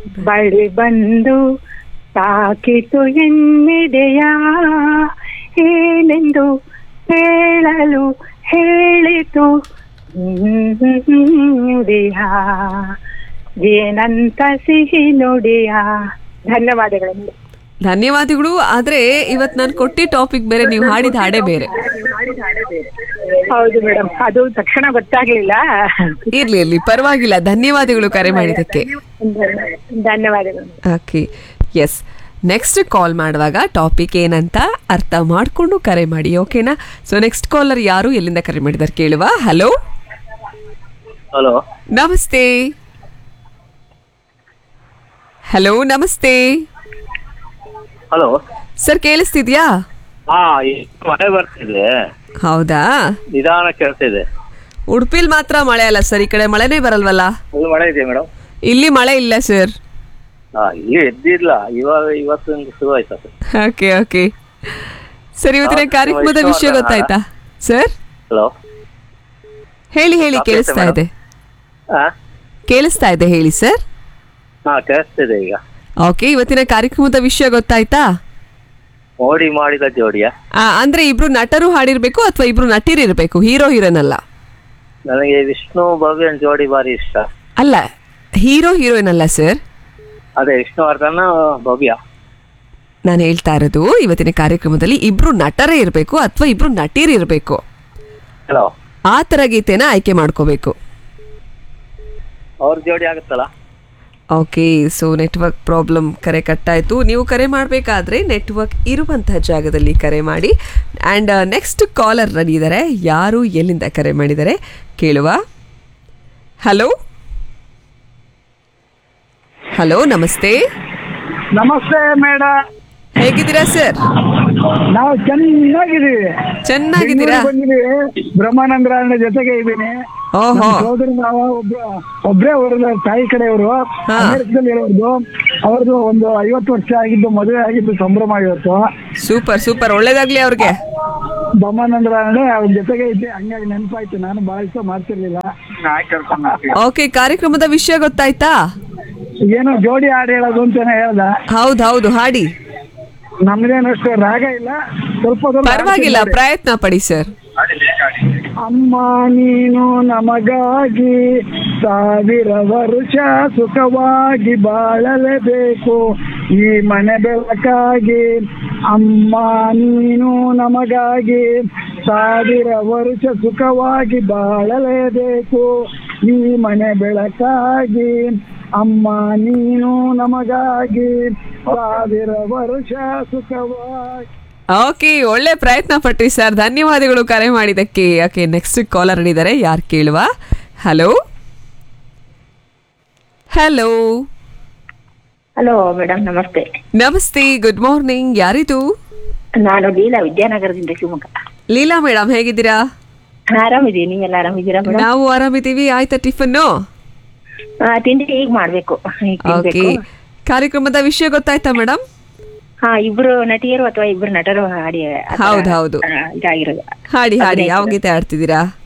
ಬಳಿ ಬಂದು ತಾಕಿತು ಎನ್ನಿದೆಯ ಏನೆಂದು ಹೇಳಲು ಹೇಳಿತು ನುಡಿಯ ಏನಂತ ಸಿಹಿ ನುಡಿಯ ಧನ್ಯವಾದಗಳು ಧನ್ಯವಾದಗಳು ಆದ್ರೆ ಇವತ್ ನಾನು ಕೊಟ್ಟಿ ಟಾಪಿಕ್ ಬೇರೆ ನೀವು ಹಾಡಿದ ಹಾಡೇ ಬೇರೆ ಹೌದು ಮೇಡಮ್ ಅದು ತಕ್ಷಣ ಗೊತ್ತಾಗ್ಲಿಲ್ಲ ಇರ್ಲಿ ಇರ್ಲಿ ಪರವಾಗಿಲ್ಲ ಧನ್ಯವಾದಗಳು ಕರೆ ಮಾಡಿದ್ದಕ್ಕೆ ಧನ್ಯವಾದಗಳು ಓಕೆ ಎಸ್ ನೆಕ್ಸ್ಟ್ ಕಾಲ್ ಮಾಡುವಾಗ ಟಾಪಿಕ್ ಏನಂತ ಅರ್ಥ ಮಾಡಿಕೊಂಡು ಕರೆ ಮಾಡಿ ಓಕೆನಾ ಸೊ ನೆಕ್ಸ್ಟ್ ಕಾಲರ್ ಯಾರು ಎಲ್ಲಿಂದ ಕರೆ ಮಾಡಿದಾರೆ ಕೇಳುವ ಹಲೋ ಹಲೋ ನಮಸ್ತೆ ಹಲೋ ನಮಸ್ತೆ ಹಲೋ ಸರ್ ಕೇಳಿಸ್ತಿದ್ಯಾ ಹಾ ಈ- ಮಳೆ ಬರ್ತಿದೆ ಹೌದಾ ನಿಧಾನ ಕೇಳ್ತಿದೆ ಉಡುಪಿಲ್ ಮಾತ್ರ ಮಳೆ ಅಲ್ಲ ಸರ್ ಈ ಕಡೆ ಮಳೆನೇ ಬರಲ್ವಲ್ಲ ಅಲ್ಲಿ ಮಳೆ ಇದೆ ಮೇಡಮ್ ಇಲ್ಲಿ ಮಳೆ ಇಲ್ಲ ಸರ್ ಹಾ ಇಲ್ಲಿ ಎದ್ದಿಲ್ಲ ಇವಾಗ ಇವತ್ತು ಶುರು ಆಯ್ತಾ ಓಕೆ ಓಕೆ ಸರ್ ಇವತ್ತಿನ ಹಾ, ಕಾರ್ಯಕ್ರಮದ ಇಷ್ಟವಾದ ವಿಷಯ ಗೊತ್ತಾಯ್ತಾ ಸರ್ ಹಲೋ ಹೇಳಿ ಹೇಳಿ Okay, ಕೇಳಿಸ್ತಾ madam. ಇದೆ ಹಾ ಕೇಳಿಸ್ತಾ ಇದೆ ಹೇಳಿ ಸರ್ ಹಾ ಕೇಳಿಸ್ತಿದೆ ಈಗ ಓಕೆ ಇವತ್ತಿನ ಕಾರ್ಯಕ್ರಮದ ವಿಷಯ ಗೊತ್ತಾಯ್ತಾ ಮೋಡಿ ಮಾಡಿದ ಜೋಡಿಯ ಆ, ಅಂದ್ರೆ ಇಬ್ರು ನಟರು ಹಾಡಿರ್ಬೇಕು ಅಥವಾ ಇಬ್ರು ನಟಿರಿರ್ಬೇಕು ಹೀರೋ ಹೀರೋನ್ ಅಲ್ಲ ನನಗೆ ವಿಷ್ಣು ಭವ್ಯನ್ ಜೋಡಿ ಬಾರಿ ಇಷ್ಟ ಅಲ್ಲ ಹೀರೋ ಹೀರೋಯಿನ್ ಅಲ್ಲ ಸರ್ ಅದೇ ವಿಷ್ಣುವರ್ಧನ್ ಭವ್ಯ ನಾನು ಹೇಳ್ತಾ ಇರೋದು ಇವತ್ತಿನ ಕಾರ್ಯಕ್ರಮದಲ್ಲಿ ಇಬ್ರು ನಟರೇ ಇರಬೇಕು ಅಥವಾ ಇಬ್ರು ನಟಿರಿರ್ಬೇಕು ಹಲೋ ಆ ತರ ಗೀತೆನ ಆಯ್ಕೆ ಮಾಡ್ಕೋಬೇಕು ಅವ್ರ ಜೋಡಿ ಆಗುತ್ತಲ್ಲ ಓಕೆ ಸೊ ನೆಟ್ವರ್ಕ್ ಪ್ರಾಬ್ಲಮ್ ಕರೆ ಕಟ್ಟಾಯಿತು ನೀವು ಕರೆ ಮಾಡಬೇಕಾದ್ರೆ ನೆಟ್ವರ್ಕ್ ಇರುವಂತಹ ಜಾಗದಲ್ಲಿ ಕರೆ ಮಾಡಿ ಆ್ಯಂಡ್ ನೆಕ್ಸ್ಟ್ ಕಾಲರ್ ರೆಡಿ ಇದ್ದಾರೆ ಯಾರು ಎಲ್ಲಿಂದ ಕರೆ ಮಾಡಿದ್ದಾರೆ ಕೇಳುವ ಹಲೋ ಹಲೋ ನಮಸ್ತೆ ನಮಸ್ತೆ ಮೇಡಮ್ ಹೇಗಿದ್ದೀರಾ ಸರ್ ನಾವು ಚೆನ್ನಾಗಿದ್ದೀವಿ ಚೆನ್ನಾಗಿದ್ದೀರಾ ಬೆಂಗಳೂರಿಗೆ ಬಂದಿದ್ದೀವಿ ಬ್ರಹ್ಮಾನಂದರಾಯಣ ಜೊತೆಗೆ ಇದ್ದೀನಿ ಓಹೋ ನಮ್ಮ ಸೋದರ ಮಾವ ಒಬ್ರು ಒಬ್ರೇ ಅವ್ರ ತಾಯಿ ಕಡೆಯವರು ಹಾ. ಅಮೆರಿಕದಲ್ಲಿ ಇರೋದು ಅವ್ರದ್ದು ಒಂದು ಐವತ್ತು ವರ್ಷ ಆಗಿದ್ದು ಮದುವೆ ಆಗಿದ್ದು ಸಂಭ್ರಮ ಇವತ್ತು ಸೂಪರ್ ಸೂಪರ್ ಒಳ್ಳೇದಾಗ್ಲಿ ಅವ್ರಿಗೆ ಬ್ರಹ್ಮಾನಂದರಾಯಣ ಅವ್ರ ಜೊತೆಗೆ ಇದ್ದೆ ಹಂಗಾಗಿ ನೆನಪಾಯ್ತು ನಾನು ಬಹಳ ಇಷ್ಟ ಮಾಡ್ತಿರ್ಲಿಲ್ಲ ಓಕೆ ಕಾರ್ಯಕ್ರಮದ ವಿಷಯ ಗೊತ್ತಾಯ್ತಾ ಏನೋ ಜೋಡಿ ಹಾಡು ಹೇಳೋದು ಅಂತಾನೆ ಹೇಳ್ದ ಹೌದು ಹೌದು ಹಾಡಿ ನಮ್ದೇನಷ್ಟು ರಾಗ ಇಲ್ಲ ಸ್ವಲ್ಪ ಸ್ವಲ್ಪ ಪರವಾಗಿಲ್ಲ ಹಾಡ್ತಿದ್ದಾರೆ. ಪ್ರಯತ್ನ ಪಡಿ ಸರ್ ಅಮ್ಮ ನೀನು ನಮಗಾಗಿ ಸಾವಿರ ವರುಷ ಸುಖವಾಗಿ ಬಾಳಲೇಬೇಕು ಈ ಮನೆ ಬೆಳಕಾಗಿ ಅಮ್ಮ ನೀನು ನಮಗಾಗಿ ಸಾವಿರ ವರುಷ ಸುಖವಾಗಿ ಬಾಳಲೇಬೇಕು ಈ ಮನೆ ಬೆಳಕಾಗಿ ಅಮ್ಮ ನೀನು ನಮಗಾಗಿ ಸಾವಿರ ವರುಷ ಸುಖವಾಗಿ ಓಕೆ ಒಳ್ಳೆ ಪ್ರಯತ್ನ ಪಟ್ರಿ ಸರ್ ಧನ್ಯವಾದಗಳು ಕರೆ ಮಾಡಿದ್ದಕ್ಕೆ ಓಕೆ ನೆಕ್ಸ್ಟ್ ಕಾಲರ್ ಹಿಡಿದ್ದಾರೆ ಯಾರು ಕೇಳುವ ಹಲೋ ಹಲೋ ಹಲೋ ಮೇಡಮ್ ನಮಸ್ತೆ ನಮಸ್ತೆ ಗುಡ್ ಮಾರ್ನಿಂಗ್ ಯಾರಿದು ನಾನು ಲೀಲಾ ವಿದ್ಯಾನಗರದಿಂದ ಶಿವಮೊಗ್ಗ ಲೀಲಾ ಮೇಡಮ್ ಹೇಗಿದ್ದೀರಾ ಆರಾಮಿದ್ದೀವಿ ನೀವೆಲ್ಲ ಆರಾಮಿದ್ದೀರಾ ಮೇಡಮ್ ನಾವು ಆರಾಮಿದ್ದೀವಿ ಆಯ್ತಾ ಟಿಫನ್ನು ತಿಂಡಿ ಈಗ ಮಾಡ್ಬೇಕು ಈಗ ಓಕೆ ತಿನ್ಬೇಕು ಕಾರ್ಯಕ್ರಮದ ವಿಷಯ ಗೊತ್ತಾಯ್ತಾ ಮೇಡಮ್ ಹಾ ಇಬ್ರು ನಟಿಯರು ಅಥವಾ ಇಬ್ರು ನಟರು ಹಾಡಿ ಆ ಥರ, ಹೌದ್ ಹೌದು. ಆ, ಇದಾಗಿರೋದು ಹಾಡಿ ಹಾಡಿ ಯಾವ ಅಭಿನಯಿಸಿದ್ದು. ಗೀತೆ ಆಡ್ತಿದ್ದೀರಾ